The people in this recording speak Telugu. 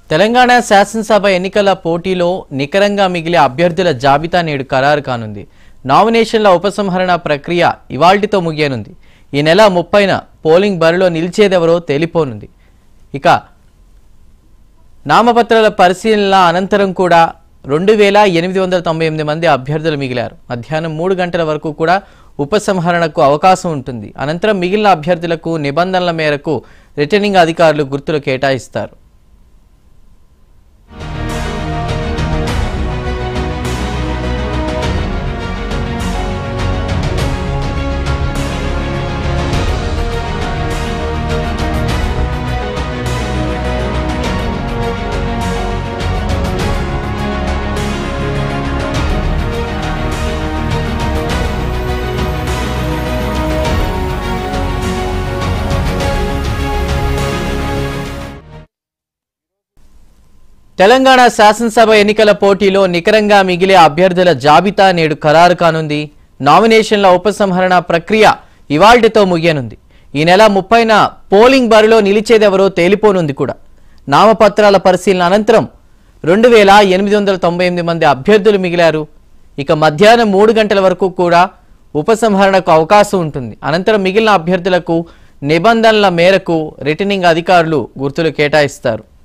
తెలంగాణ శాసనసభ ఎన్నికల పోటీలో నికరంగా మిగిలే అభ్యర్థుల జాబితా నేడు ఖరారు కానుంది నామినేషన్ల ఉపసంహరణ ప్రక్రియ ఇవాల్టితో ముగియనుంది ఈ నెల ముప్పైన పోలింగ్ బరిలో నిలిచేదెవరో తేలిపోనుంది ఇక నామపత్రాల పరిశీలన అనంతరం కూడా రెండు వేల ఎనిమిది వందల తొంభై ఎనిమిది మంది అభ్యర్థులు మిగిలారు మధ్యాహ్నం మూడు గంటల వరకు కూడా ఉపసంహరణకు అవకాశం ఉంటుంది అనంతరం మిగిలిన అభ్యర్థులకు నిబంధనల మేరకు రిటర్నింగ్ అధికారులు గుర్తులు కేటాయిస్తారు తెలంగాణ శాసనసభ ఎన్నికల పోటీలో నికరంగా మిగిలే అభ్యర్థుల జాబితా నేడు ఖరారు కానుంది నామినేషన్ల ఉపసంహరణ ప్రక్రియ ఇవాల్టితో ముగియనుంది ఈ నెల ముప్పైన పోలింగ్ బరిలో నిలిచేదెవరో తేలిపోనుంది కూడా నామపత్రాల పరిశీలన అనంతరం రెండు వేల ఎనిమిది వందల తొంభై ఎనిమిది మంది అభ్యర్థులు మిగిలారు ఇక మధ్యాహ్నం మూడు గంటల వరకు కూడా ఉపసంహరణకు అవకాశం ఉంటుంది అనంతరం మిగిలిన అభ్యర్థులకు నిబంధనల మేరకు రిటర్నింగ్ అధికారులు గుర్తులు కేటాయిస్తారు